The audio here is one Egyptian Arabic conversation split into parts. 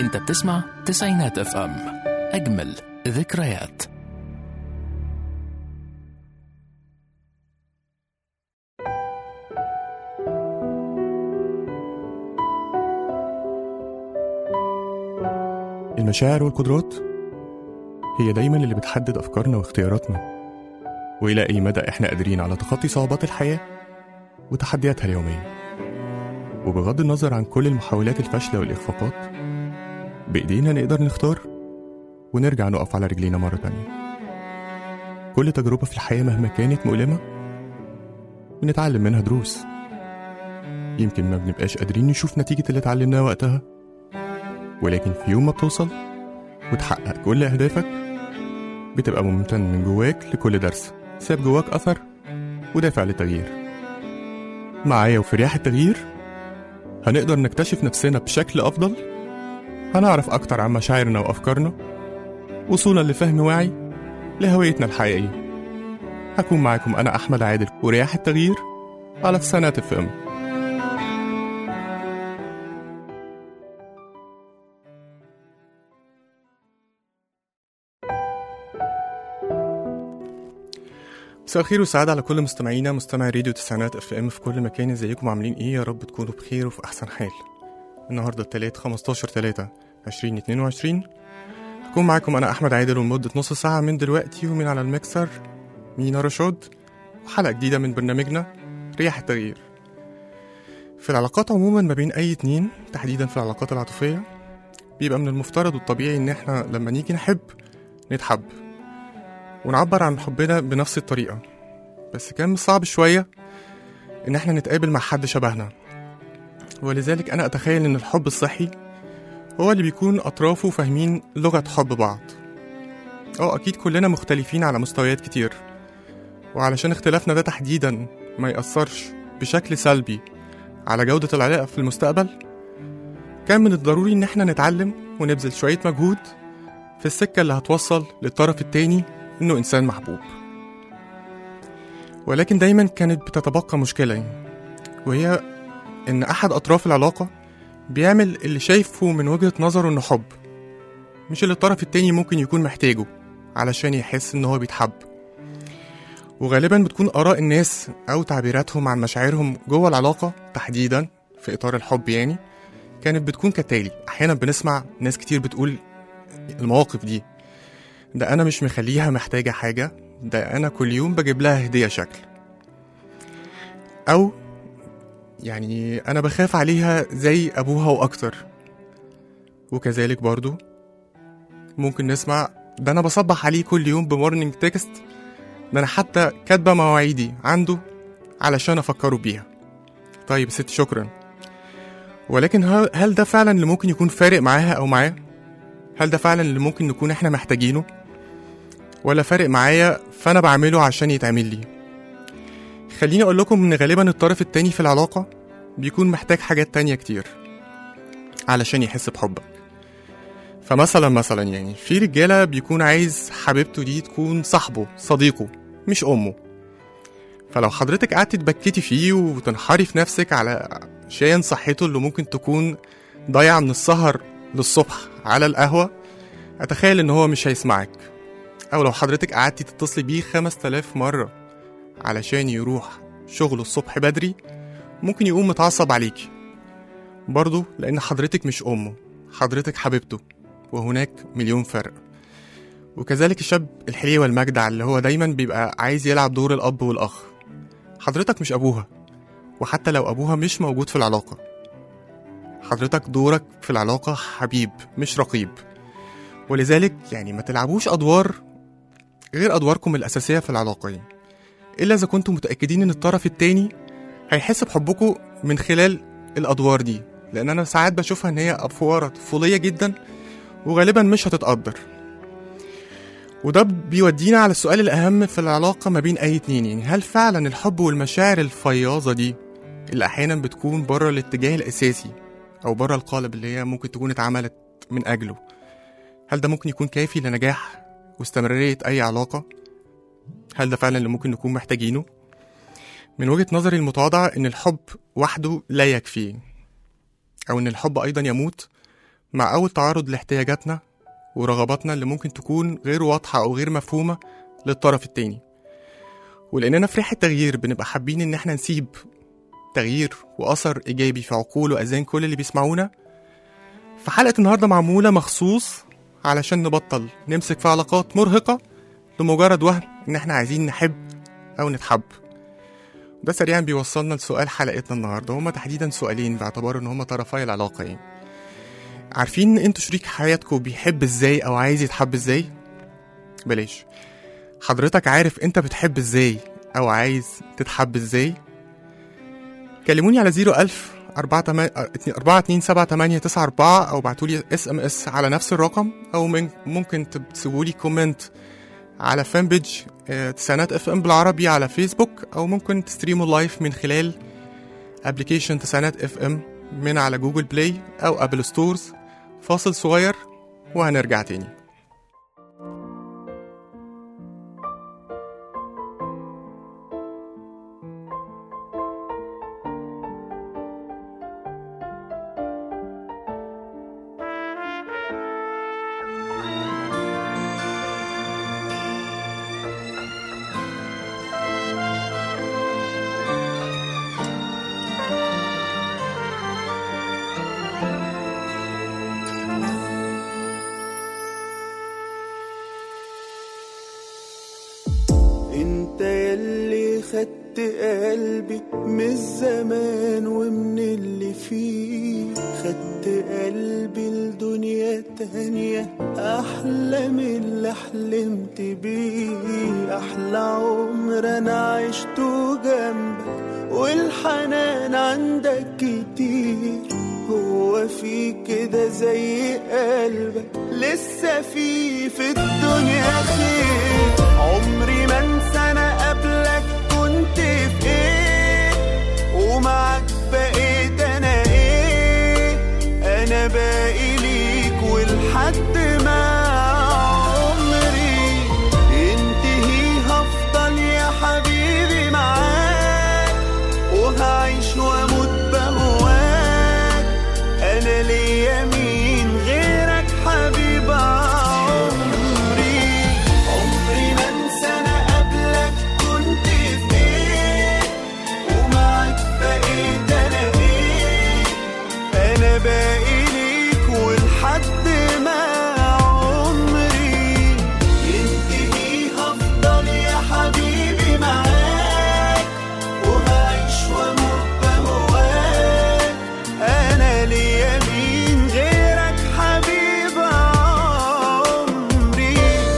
انت بتسمع تسعينات اف ام اجمل ذكريات المشاعر والقدرات هي دايما اللي بتحدد أفكارنا واختياراتنا وإلى أي مدى إحنا قادرين على تخطي صعوبات الحياة وتحدياتها اليومية وبغض النظر عن كل المحاولات الفاشلة والإخفاقات بإيدينا نقدر نختار ونرجع نقف على رجلينا مرة تانية كل تجربة في الحياة مهما كانت مؤلمة بنتعلم منها دروس يمكن ما بنبقاش قادرين نشوف نتيجة اللي اتعلمناه وقتها ولكن في يوم ما بتوصل وتحقق كل أهدافك بتبقى ممتن من جواك لكل درس ساب جواك أثر ودافع للتغيير معايا وفي رياح التغيير هنقدر نكتشف نفسنا بشكل أفضل هنعرف أكتر عن مشاعرنا وأفكارنا وصولا لفهم واعي لهويتنا الحقيقية هكون معاكم أنا أحمد عادل ورياح التغيير على تسعينات اف ام مساء الخير والسعادة على كل مستمعينا مستمعي راديو تسعينات اف ام في كل مكان ازيكم عاملين ايه يا رب تكونوا بخير وفي احسن حال النهارده التلات 15 3 2022 هكون معاكم انا احمد عادل ولمدة نص ساعة من دلوقتي ومن على المكسر مينا رشاد وحلقة جديدة من برنامجنا رياح التغيير في العلاقات عموما ما بين اي اتنين تحديدا في العلاقات العاطفية بيبقى من المفترض والطبيعي ان احنا لما نيجي نحب نتحب ونعبر عن حبنا بنفس الطريقة بس كان صعب شوية إن احنا نتقابل مع حد شبهنا ولذلك أنا أتخيل إن الحب الصحي هو اللي بيكون أطرافه فاهمين لغة حب بعض اه أكيد كلنا مختلفين على مستويات كتير وعلشان اختلافنا ده تحديدا ما يأثرش بشكل سلبي على جودة العلاقة في المستقبل كان من الضروري إن احنا نتعلم ونبذل شوية مجهود في السكة اللي هتوصل للطرف التاني إنه إنسان محبوب ولكن دايما كانت بتتبقى مشكلة وهي إن أحد أطراف العلاقة بيعمل اللي شايفه من وجهة نظره إنه حب مش اللي الطرف التاني ممكن يكون محتاجه علشان يحس إن هو بيتحب وغالبا بتكون آراء الناس أو تعبيراتهم عن مشاعرهم جوه العلاقة تحديدا في إطار الحب يعني كانت بتكون كالتالي أحيانا بنسمع ناس كتير بتقول المواقف دي ده أنا مش مخليها محتاجة حاجة ده أنا كل يوم بجيب لها هدية شكل أو يعني أنا بخاف عليها زي أبوها وأكتر وكذلك برضو ممكن نسمع ده أنا بصبح عليه كل يوم بمورنينج تكست ده أنا حتى كاتبة مواعيدي عنده علشان أفكره بيها طيب ست شكرا ولكن هل- هل ده فعلا اللي ممكن يكون فارق معاها أو معاه؟ هل ده فعلا اللي ممكن نكون احنا محتاجينه؟ ولا فارق معايا فانا بعمله عشان يتعمل لي خليني اقول لكم ان غالبا الطرف التاني في العلاقة بيكون محتاج حاجات تانية كتير علشان يحس بحبك فمثلا مثلا يعني في رجالة بيكون عايز حبيبته دي تكون صاحبه صديقه مش أمه فلو حضرتك قعدت تبكتي فيه وتنحري في نفسك على شان صحته اللي ممكن تكون ضايعة من السهر للصبح على القهوة أتخيل إن هو مش هيسمعك أو لو حضرتك قعدتي تتصلي بيه خمس تلاف مرة علشان يروح شغله الصبح بدري ممكن يقوم متعصب عليكي برضه لأن حضرتك مش أمه حضرتك حبيبته وهناك مليون فرق وكذلك الشاب الحليوة المجدع اللي هو دايما بيبقى عايز يلعب دور الأب والأخ حضرتك مش أبوها وحتى لو أبوها مش موجود في العلاقة حضرتك دورك في العلاقة حبيب مش رقيب ولذلك يعني ما تلعبوش أدوار غير أدواركم الأساسية في العلاقة يعني. إلا إذا كنتم متأكدين إن الطرف التاني هيحس بحبكم من خلال الأدوار دي لأن أنا ساعات بشوفها إن هي أفوارة طفولية جدا وغالبا مش هتتقدر وده بيودينا على السؤال الأهم في العلاقة ما بين أي اتنين يعني هل فعلا الحب والمشاعر الفياضة دي اللي أحيانا بتكون بره الاتجاه الأساسي أو بره القالب اللي هي ممكن تكون اتعملت من أجله هل ده ممكن يكون كافي لنجاح واستمرارية أي علاقة؟ هل ده فعلا اللي ممكن نكون محتاجينه؟ من وجهة نظري المتواضعة إن الحب وحده لا يكفي أو إن الحب أيضا يموت مع أول تعرض لاحتياجاتنا ورغباتنا اللي ممكن تكون غير واضحة أو غير مفهومة للطرف التاني ولأننا في ريحة تغيير بنبقى حابين إن احنا نسيب تغيير وأثر إيجابي في عقول وأذهان كل اللي بيسمعونا فحلقة النهاردة معمولة مخصوص علشان نبطل نمسك في علاقات مرهقة لمجرد وهم إن احنا عايزين نحب أو نتحب ده سريعا بيوصلنا لسؤال حلقتنا النهاردة هما تحديدا سؤالين باعتبار إن هما طرفي العلاقة يعني عارفين إن انتوا شريك حياتكم بيحب ازاي أو عايز يتحب ازاي؟ بلاش حضرتك عارف انت بتحب ازاي أو عايز تتحب ازاي؟ كلموني على 01000 427 أو ابعتولي اس ام اس على نفس الرقم أو من ممكن تسيبولي كومنت على فان بيج آه، تسعينات اف ام بالعربي على فيسبوك او ممكن تستريموا لايف من خلال ابلكيشن تسعينات اف ام من على جوجل بلاي او ابل ستورز فاصل صغير وهنرجع تاني انت يلي خدت قلبي من الزمان ومن اللي فيه خدت قلبي لدنيا تانية احلى من اللي حلمت بيه احلى عمر انا عشته جنبك والحنان عندك كتير هو في كده زي قلبك لسه في في الدنيا خير عمري ما انسى انا قبلك كنت في ايه ومعك بقيت انا ايه انا باقي ليك ولحد ما عمري ينتهي هفضل يا حبيبي معاك وهعيش واموت بهواك انا ليا مين غيرك حبيب عمري عمري ما انسى انا قبلك كنت في ايه ومعك بقيت انا ايه انا باقي ليك ولحد ما عمري ينتهي هفضل يا حبيبي معاك وهعيش واموت بهواك انا ليا مين غيرك حبيب عمري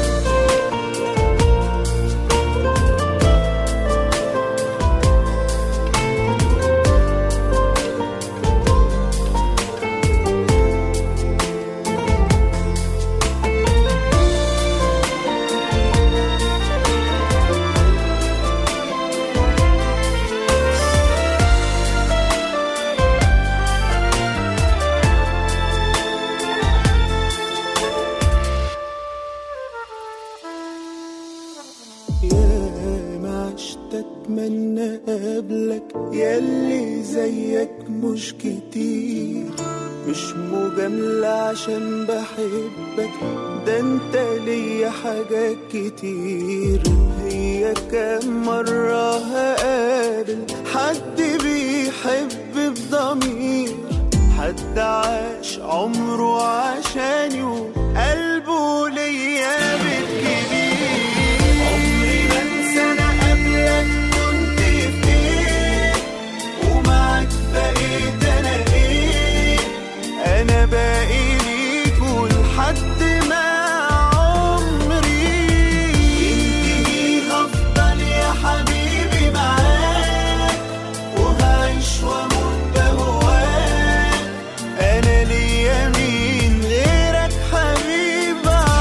يا ما عشت اتمنى قبلك ياللي زيك مش كتير مش مجاملة عشان بحبك ده انت ليا حاجات كتير هي كام مرة هقابل حد بيحب بضمير حد عاش عمره عشاني وقلبه ليا بالكبير عمري ما انسى انا قبلك كنت في ايه ومعك بقيت انا ايه انا باقي ليك ولحد ما عمري ينتهي هفضل يا حبيبي معاك وهعيش واموت بهواك انا ليا مين غيرك حبيب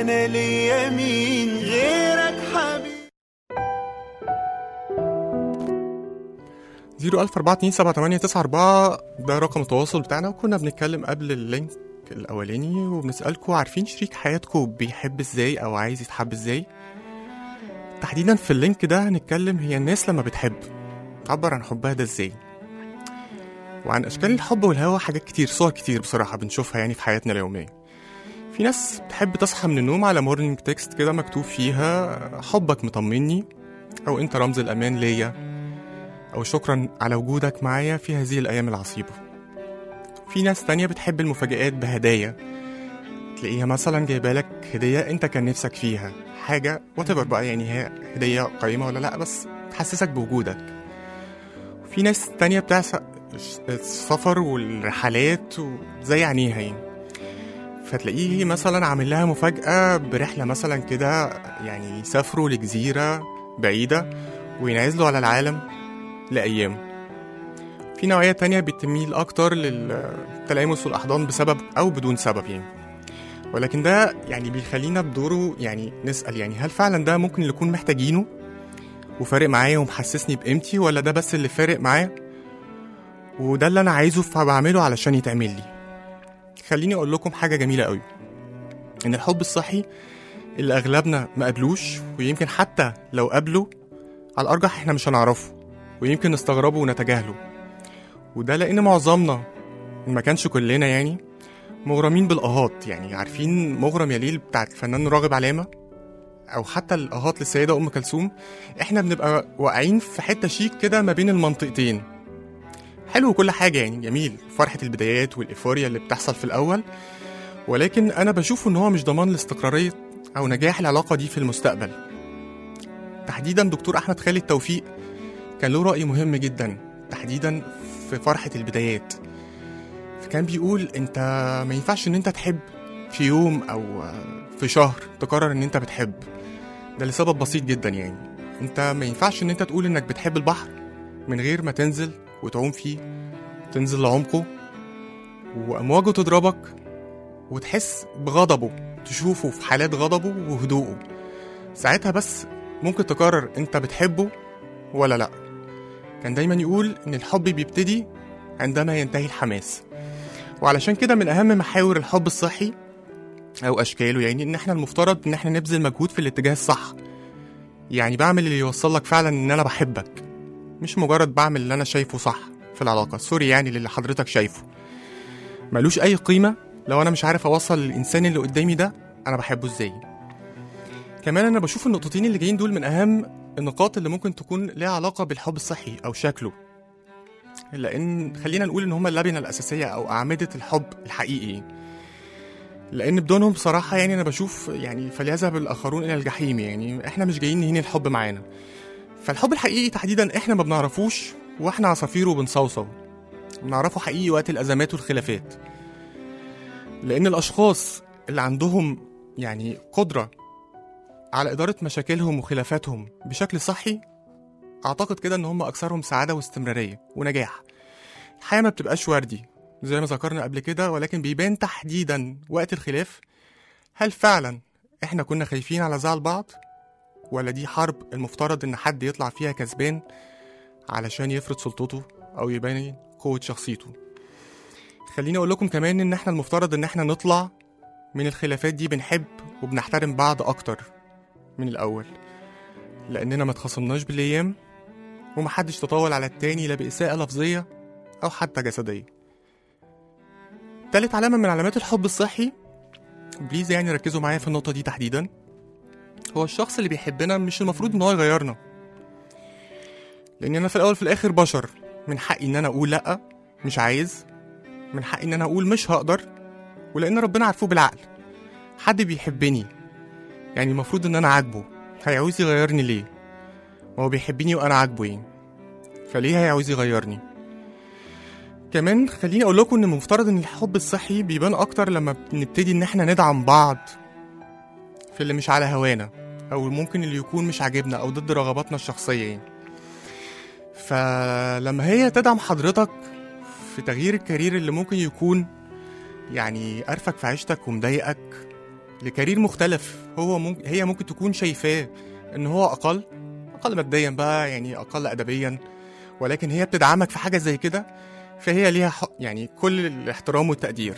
انا ليا مين غيرك حبيبي 014278994 ده رقم التواصل بتاعنا وكنا بنتكلم قبل اللينك الأولاني وبنسألكوا عارفين شريك حياتكم بيحب ازاي أو عايز يتحب ازاي تحديدا في اللينك ده هنتكلم هي الناس لما بتحب تعبر عن حبها ده ازاي وعن أشكال الحب والهوى حاجات كتير صور كتير بصراحة بنشوفها يعني في حياتنا اليومية في ناس بتحب تصحى من النوم على مورنينج تكست كده مكتوب فيها حبك مطمني أو أنت رمز الأمان ليا أو شكرا على وجودك معايا في هذه الأيام العصيبة في ناس تانية بتحب المفاجآت بهدايا تلاقيها مثلا جايبة لك هدية أنت كان نفسك فيها حاجة whatever بقى يعني هي هدية قيمة ولا لأ بس تحسسك بوجودك في ناس تانية بتعشق السفر والرحلات وزي عينيها يعني فتلاقيه مثلا عامل لها مفاجأة برحلة مثلا كده يعني يسافروا لجزيرة بعيدة وينعزلوا على العالم لأيام في نوعية تانية بتميل أكتر للتلامس والأحضان بسبب أو بدون سبب يعني ولكن ده يعني بيخلينا بدوره يعني نسأل يعني هل فعلا ده ممكن اللي نكون محتاجينه وفارق معايا ومحسسني بقيمتي ولا ده بس اللي فارق معايا وده اللي أنا عايزه فبعمله علشان يتعمل لي خليني أقول لكم حاجة جميلة قوي إن الحب الصحي اللي أغلبنا ما قبلوش ويمكن حتى لو قبله على الأرجح إحنا مش هنعرفه ويمكن نستغربه ونتجاهله وده لأن معظمنا إن ما كانش كلنا يعني مغرمين بالآهات يعني عارفين مغرم يا ليل بتاعت الفنان راغب علامة أو حتى الآهات للسيدة أم كلثوم إحنا بنبقى واقعين في حتة شيك كده ما بين المنطقتين حلو كل حاجة يعني جميل فرحة البدايات والإيفوريا اللي بتحصل في الأول ولكن أنا بشوف إن هو مش ضمان لاستقرارية أو نجاح العلاقة دي في المستقبل تحديدا دكتور أحمد خالد توفيق كان له رأي مهم جدا تحديدا في فرحة البدايات فكان بيقول انت ما ينفعش ان انت تحب في يوم او في شهر تقرر ان انت بتحب ده لسبب بسيط جدا يعني انت ما ينفعش ان انت تقول انك بتحب البحر من غير ما تنزل وتعوم فيه تنزل لعمقه وامواجه تضربك وتحس بغضبه تشوفه في حالات غضبه وهدوءه ساعتها بس ممكن تقرر انت بتحبه ولا لا كان دايما يقول ان الحب بيبتدي عندما ينتهي الحماس وعلشان كده من اهم محاور الحب الصحي او اشكاله يعني ان احنا المفترض ان احنا نبذل مجهود في الاتجاه الصح يعني بعمل اللي يوصل لك فعلا ان انا بحبك مش مجرد بعمل اللي انا شايفه صح في العلاقه سوري يعني اللي حضرتك شايفه ملوش اي قيمه لو انا مش عارف اوصل للانسان اللي قدامي ده انا بحبه ازاي كمان انا بشوف النقطتين اللي جايين دول من اهم النقاط اللي ممكن تكون لها علاقه بالحب الصحي او شكله لان خلينا نقول ان هما اللبنه الاساسيه او اعمده الحب الحقيقي لان بدونهم بصراحه يعني انا بشوف يعني فليذهب الاخرون الى الجحيم يعني احنا مش جايين نهين الحب معانا فالحب الحقيقي تحديدا احنا ما بنعرفوش واحنا عصافير وبنصوصو بنعرفه حقيقي وقت الازمات والخلافات لان الاشخاص اللي عندهم يعني قدره على اداره مشاكلهم وخلافاتهم بشكل صحي اعتقد كده ان هم اكثرهم سعاده واستمراريه ونجاح الحياه ما بتبقاش وردي زي ما ذكرنا قبل كده ولكن بيبان تحديدا وقت الخلاف هل فعلا احنا كنا خايفين على زعل بعض ولا دي حرب المفترض ان حد يطلع فيها كسبان علشان يفرض سلطته او يبين قوه شخصيته خليني اقول لكم كمان ان احنا المفترض ان احنا نطلع من الخلافات دي بنحب وبنحترم بعض اكتر من الاول لاننا ما اتخاصمناش بالايام ومحدش تطاول على التاني لا بإساءة لفظية أو حتى جسدية تالت علامة من علامات الحب الصحي بليز يعني ركزوا معايا في النقطة دي تحديدا هو الشخص اللي بيحبنا مش المفروض ان هو يغيرنا لان انا في الاول في الاخر بشر من حقي ان انا اقول لا مش عايز من حقي ان انا اقول مش هقدر ولان ربنا عارفه بالعقل حد بيحبني يعني المفروض ان انا عاجبه هيعوز يغيرني ليه ما هو بيحبني وانا عاجبه ايه فليه هيعوز يغيرني كمان خليني اقول لكم ان المفترض ان الحب الصحي بيبان اكتر لما بنبتدي ان احنا ندعم بعض في اللي مش على هوانا او ممكن اللي يكون مش عاجبنا او ضد رغباتنا الشخصيه يعني فلما هي تدعم حضرتك في تغيير الكارير اللي ممكن يكون يعني قرفك في عيشتك ومضايقك لكارير مختلف هو ممكن هي ممكن تكون شايفاه ان هو اقل اقل ماديا بقى يعني اقل ادبيا ولكن هي بتدعمك في حاجه زي كده فهي ليها حق يعني كل الاحترام والتقدير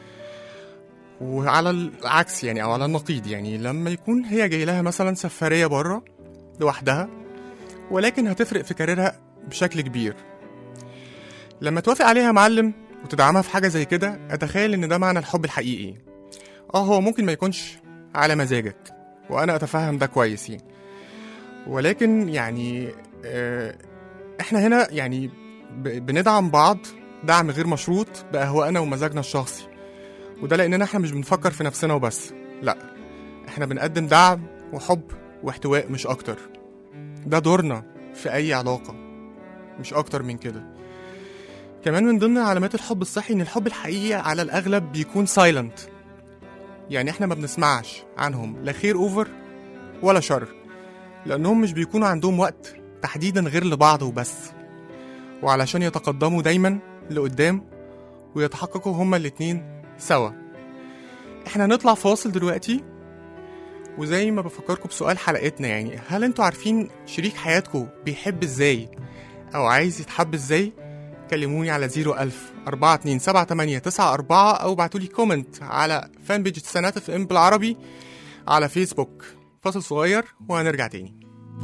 وعلى العكس يعني او على النقيض يعني لما يكون هي جاي لها مثلا سفريه بره لوحدها ولكن هتفرق في كاريرها بشكل كبير لما توافق عليها معلم وتدعمها في حاجه زي كده اتخيل ان ده معنى الحب الحقيقي اه هو ممكن ما يكونش على مزاجك وانا اتفهم ده كويس يعني ولكن يعني آه، احنا هنا يعني ب- بندعم بعض دعم غير مشروط باهوائنا ومزاجنا الشخصي وده لاننا احنا مش بنفكر في نفسنا وبس لا احنا بنقدم دعم وحب واحتواء مش اكتر ده دورنا في اي علاقه مش اكتر من كده كمان من ضمن علامات الحب الصحي ان الحب الحقيقي على الاغلب بيكون سايلنت يعني احنا ما بنسمعش عنهم لا خير اوفر ولا شر لانهم مش بيكونوا عندهم وقت تحديدا غير لبعض وبس وعلشان يتقدموا دايما لقدام ويتحققوا هما الاتنين سوا احنا هنطلع فاصل دلوقتي وزي ما بفكركم بسؤال حلقتنا يعني هل انتوا عارفين شريك حياتكم بيحب ازاي او عايز يتحب ازاي كلموني على 01000 4278894 او ابعتولي كومنت على فان بيج سنات اف ام بالعربي على فيسبوك فاصل صغير وهنرجع تاني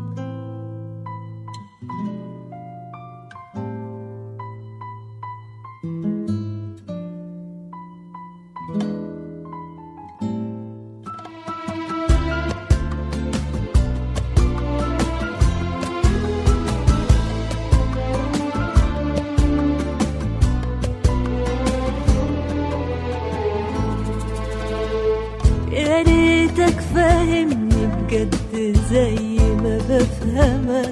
يا ريتك فاهمني بجد زي ما بفهمك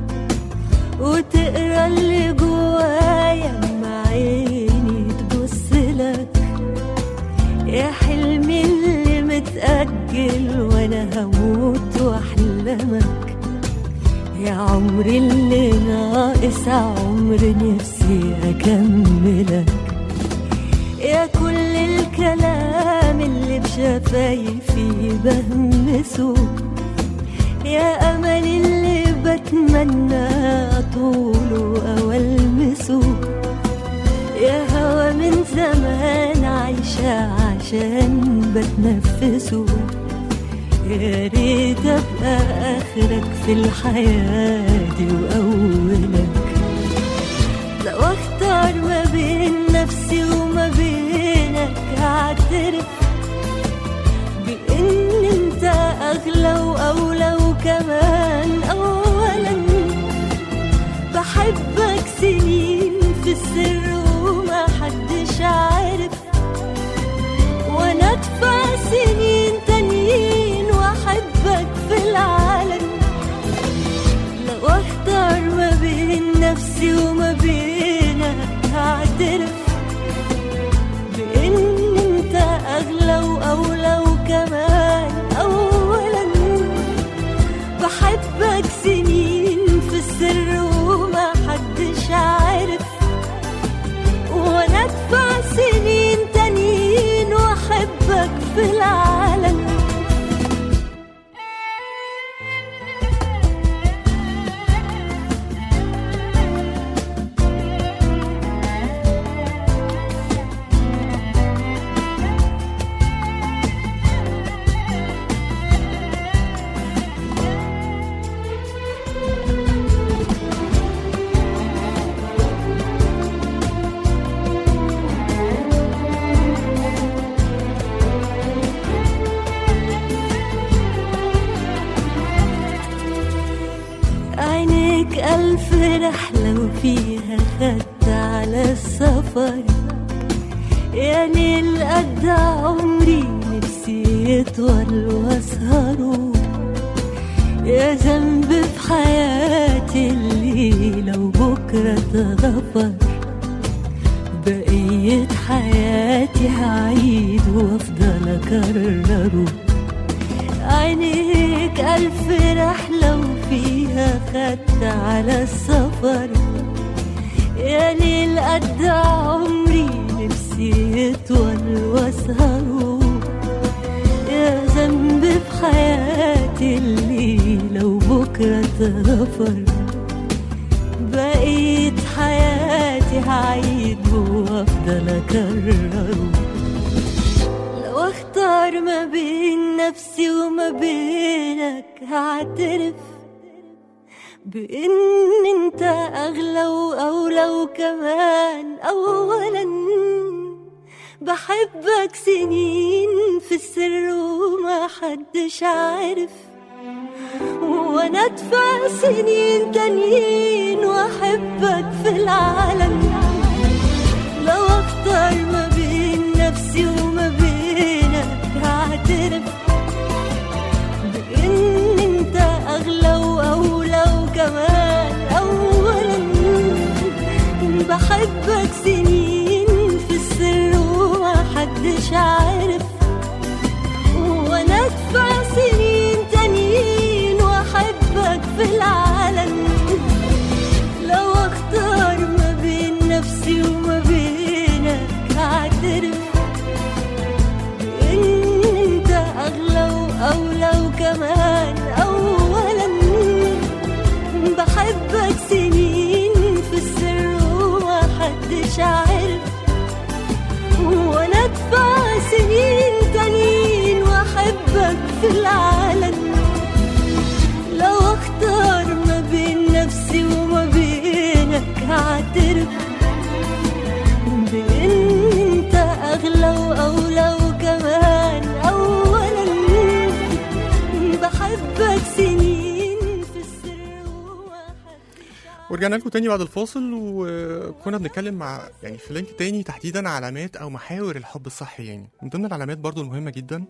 وتقرا اللي جوايا مع عيني تبص لك يا حلمي اللي متأجل وانا هموت واحلمك يا عمري اللي ناقص عمر نفسي اكملك يا كل الكلام اللي بشفايفي بهمسه يا أمل اللي بتمنى طوله أو ألمسه يا هوا من زمان عايشة عشان بتنفسه يا ريت أبقى آخرك في الحياة دي وأولك لو اختار ما بين نفسي وما بينك هعترف بان انت اغلى واولى وكمان اولا بحبك سنين في السر وما حدش عارف وانا ادفع سنين تانيين واحبك في العالم لو اختار ما بين نفسي وما بينك هعترف بان انت اغلى واولى وكمان اولا بحبك سنين في السر وما حدش عارف وانا ادفع سنين تانيين واحبك في العالم عينيك ألف رحلة وفيها خدت على السفر يا ليل قد عمري نفسي يطول واسهره يا ذنب في حياتي اللي لو بكرة تغفر بقية حياتي هعيد وافضل اكرره عينيك ألف رحلة وفيها خدت على السفر يا ليل قد عمري نفسي يطول واسهره ولا ذنب في حياتي اللي لو بكرة اتغفر بقيت حياتي هعيد وافضل اكرره لو اختار ما بين نفسي وما بينك هعترف بان انت اغلى واولى وكمان اولا بحبك سنين في السر وما حدش عارف وانا ادفع سنين تانيين واحبك في العالم لو اختار ما بين نفسي وما بينك هعترف بان انت اغلى واولى وكمان اولا بحبك سنين في السر وما حدش عارف وانا ادفع سنين تانيين واحبك في العالم لو اختار ما بين نفسي وما بينك هعترف بان انت اغلى واولى وكمان اولا بحبك سنين في السر وما حدش عارف وانا ادفع سنين تانيين واحبك في العالم لو اختار ما بين نفسي وما بينك هعترف بان انت اغلى واولى وكمان اولا بحبك سنين في السر وما حدش ورجعنا لكم تاني بعد الفاصل وكنا بنتكلم مع يعني في لينك تاني تحديدا علامات او محاور الحب الصحي يعني من ضمن العلامات برضو المهمة جدا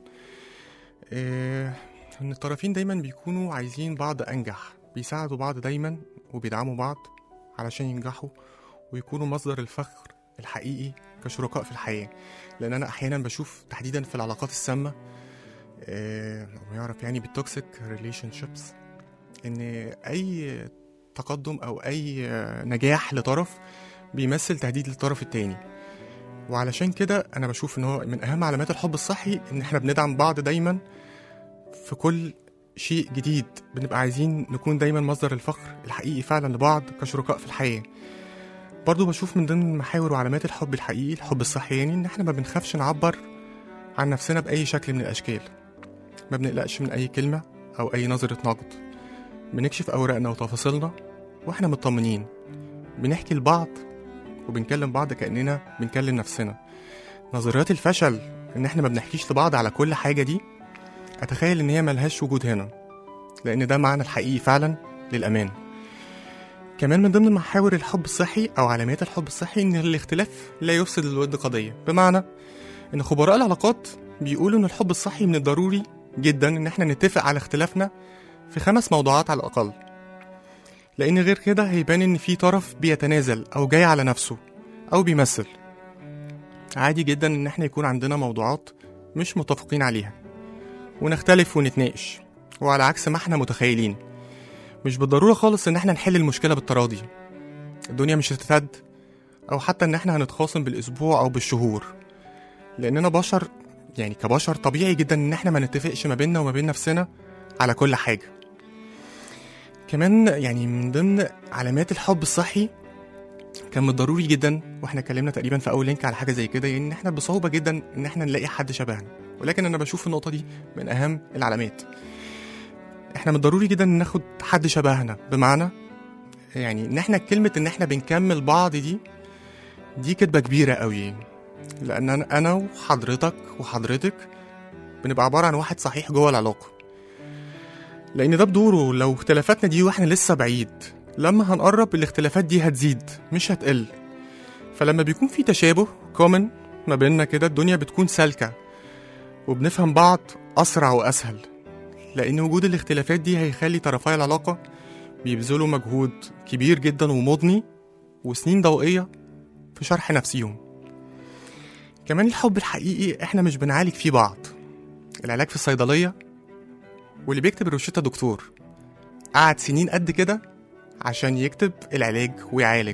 آه، ان الطرفين دايما بيكونوا عايزين بعض انجح بيساعدوا بعض دايما وبيدعموا بعض علشان ينجحوا ويكونوا مصدر الفخر الحقيقي كشركاء في الحياة لان انا احيانا بشوف تحديدا في العلاقات السامة آه، او يعرف يعني بالتوكسيك ريليشن شيبس ان اي تقدم او اي نجاح لطرف بيمثل تهديد للطرف التاني وعلشان كده انا بشوف ان هو من اهم علامات الحب الصحي ان احنا بندعم بعض دايما في كل شيء جديد بنبقى عايزين نكون دايما مصدر الفخر الحقيقي فعلا لبعض كشركاء في الحياة برضو بشوف من ضمن محاور وعلامات الحب الحقيقي الحب الصحي يعني ان احنا ما بنخافش نعبر عن نفسنا بأي شكل من الأشكال ما بنقلقش من أي كلمة أو أي نظرة نقد بنكشف أوراقنا وتفاصيلنا وإحنا مطمنين بنحكي لبعض وبنكلم بعض كأننا بنكلم نفسنا نظريات الفشل إن إحنا ما بنحكيش لبعض على كل حاجة دي أتخيل إن هي ملهاش وجود هنا لأن ده معنى الحقيقي فعلا للأمان كمان من ضمن محاور الحب الصحي أو علامات الحب الصحي إن الاختلاف لا يفسد للود قضية بمعنى إن خبراء العلاقات بيقولوا إن الحب الصحي من الضروري جدا إن إحنا نتفق على اختلافنا في خمس موضوعات على الأقل لأن غير كده هيبان إن في طرف بيتنازل أو جاي على نفسه أو بيمثل عادي جدا إن إحنا يكون عندنا موضوعات مش متفقين عليها ونختلف ونتناقش وعلى عكس ما إحنا متخيلين مش بالضرورة خالص إن إحنا نحل المشكلة بالتراضي الدنيا مش هتتهد أو حتى إن إحنا هنتخاصم بالأسبوع أو بالشهور لأننا بشر يعني كبشر طبيعي جدا إن إحنا ما نتفقش ما بيننا وما بين نفسنا على كل حاجة كمان يعني من ضمن علامات الحب الصحي كان من الضروري جدا واحنا اتكلمنا تقريبا في اول لينك على حاجه زي كده يعني ان احنا بصعوبه جدا ان احنا نلاقي حد شبهنا ولكن انا بشوف النقطه دي من اهم العلامات احنا من الضروري جدا ناخد حد شبهنا بمعنى يعني ان احنا كلمه ان احنا بنكمل بعض دي دي كدبه كبيره قوي لان انا أنا وحضرتك وحضرتك بنبقى عباره عن واحد صحيح جوه العلاقه لان ده بدوره لو اختلافاتنا دي واحنا لسه بعيد لما هنقرب الاختلافات دي هتزيد مش هتقل فلما بيكون في تشابه كومن ما بيننا كده الدنيا بتكون سالكة وبنفهم بعض أسرع وأسهل لأن وجود الاختلافات دي هيخلي طرفي العلاقة بيبذلوا مجهود كبير جدا ومضني وسنين ضوئية في شرح نفسيهم كمان الحب الحقيقي احنا مش بنعالج فيه بعض العلاج في الصيدلية واللي بيكتب الروشتة دكتور قعد سنين قد كده عشان يكتب العلاج ويعالج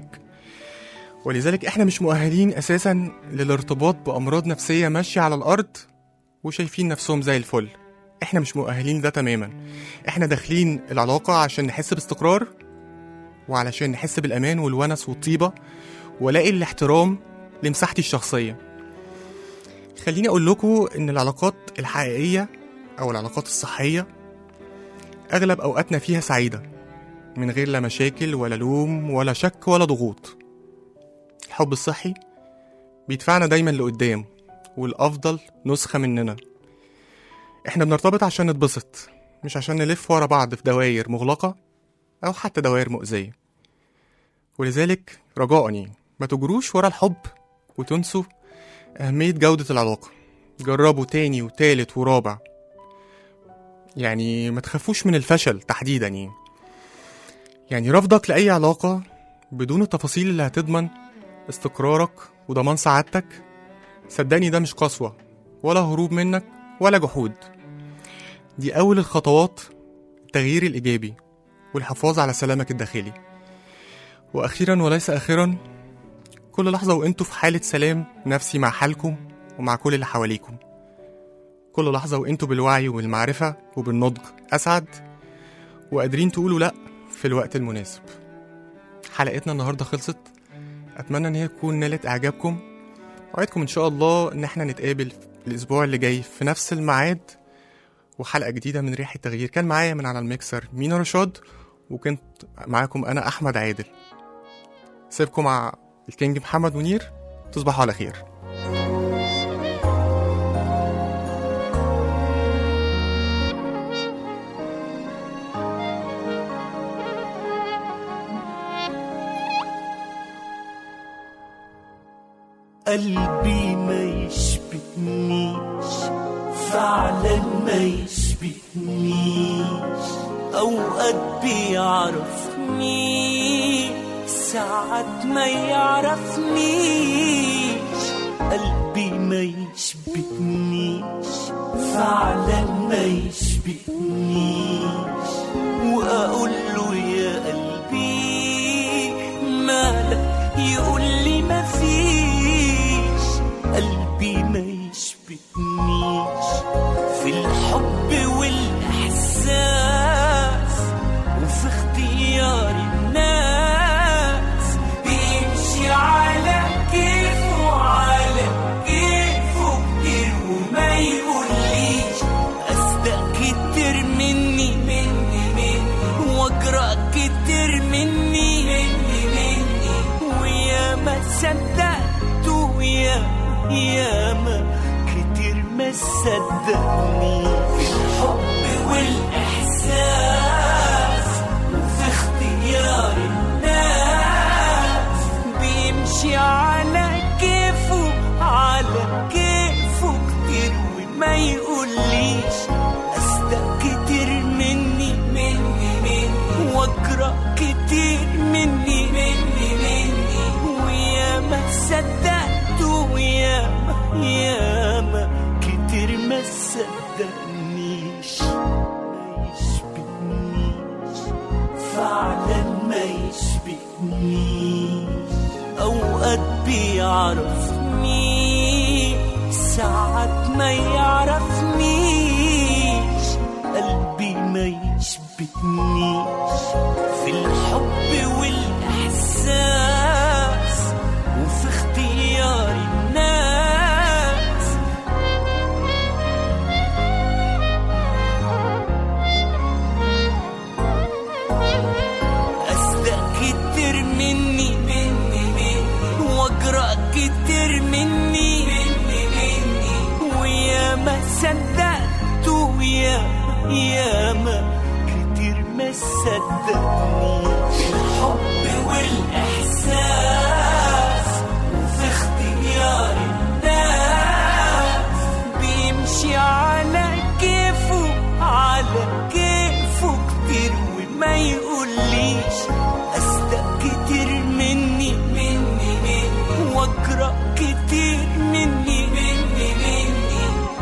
ولذلك احنا مش مؤهلين اساسا للارتباط بامراض نفسيه ماشيه على الارض وشايفين نفسهم زي الفل احنا مش مؤهلين ده تماما احنا داخلين العلاقة عشان نحس باستقرار وعلشان نحس بالأمان والونس والطيبة ولاقي الاحترام لمساحتي الشخصية خليني أقول لكم إن العلاقات الحقيقية أو العلاقات الصحية أغلب أوقاتنا فيها سعيدة من غير لا مشاكل ولا لوم ولا شك ولا ضغوط الحب الصحي بيدفعنا دايما لقدام والأفضل نسخة مننا احنا بنرتبط عشان نتبسط مش عشان نلف ورا بعض في دواير مغلقة أو حتى دوائر مؤذية ولذلك رجاء ما تجروش ورا الحب وتنسوا أهمية جودة العلاقة جربوا تاني وتالت ورابع يعني ما تخافوش من الفشل تحديدا يعني يعني رفضك لأي علاقة بدون التفاصيل اللي هتضمن استقرارك وضمان سعادتك صدقني ده مش قسوة ولا هروب منك ولا جحود دي أول الخطوات التغيير الإيجابي والحفاظ على سلامك الداخلي وأخيرا وليس آخرا كل لحظة وانتوا في حالة سلام نفسي مع حالكم ومع كل اللي حواليكم كل لحظة وانتوا بالوعي وبالمعرفة وبالنضج أسعد وقادرين تقولوا لأ في الوقت المناسب حلقتنا النهاردة خلصت أتمنى إن هي تكون نالت إعجابكم وعدكم إن شاء الله إن احنا نتقابل الأسبوع اللي جاي في نفس الميعاد وحلقة جديدة من ريحة تغيير كان معايا من على الميكسر مينا رشاد وكنت معاكم أنا أحمد عادل سيبكم مع الكينج محمد منير تصبحوا على خير قلبي ما يشبهنيش فعلا ما يشبهنيش اوقات بيعرفني ساعات ما يعرفنيش قلبي ما يشبهنيش فعلا ما يشبهنيش واقول له يا قلبي مالك يقول لي ما فيش قلبي ما يشبهنيش في الحب والاحساس وفي اختيار الناس بيمشي على كيفه على كيفه كتير وما يقوليش اصدق كتير مني مني مني واجرأ كتير مني مني مني ويا ما صدقت ويا يا ما كتير ما صدقني في الحب والاحساس وفي اختيار الناس بيمشي على كيفه على كيفه كتير وما يقوليش اصدق كتير مني مني مني واجرأ كتير مني مني مني ويا ما صدقت ويا ما يا ما كتير ما صدقنيش ما يشبهنيش فعلا ما يشبهنيش اوقات بيعرفني ساعات ما يعرفنيش قلبي ما يشبهنيش في الحب والاحساس وفي اختيار الناس أصدق كتير مني مني مني وأجرأ كتير مني مني مني ويا ما صدقت ويا يا ما كتير ما صدقني الحب والإحساس وفي اختيار الناس بيمشي على كيفه على كيفه كتير وما يقوليش أصدق كتير مني مني مني وأجرأ كتير مني مني مني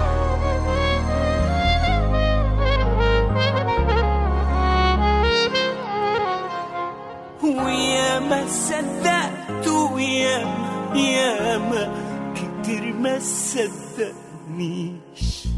ويا ما صدقت ويا ما يا ما كتير ما صدقنيش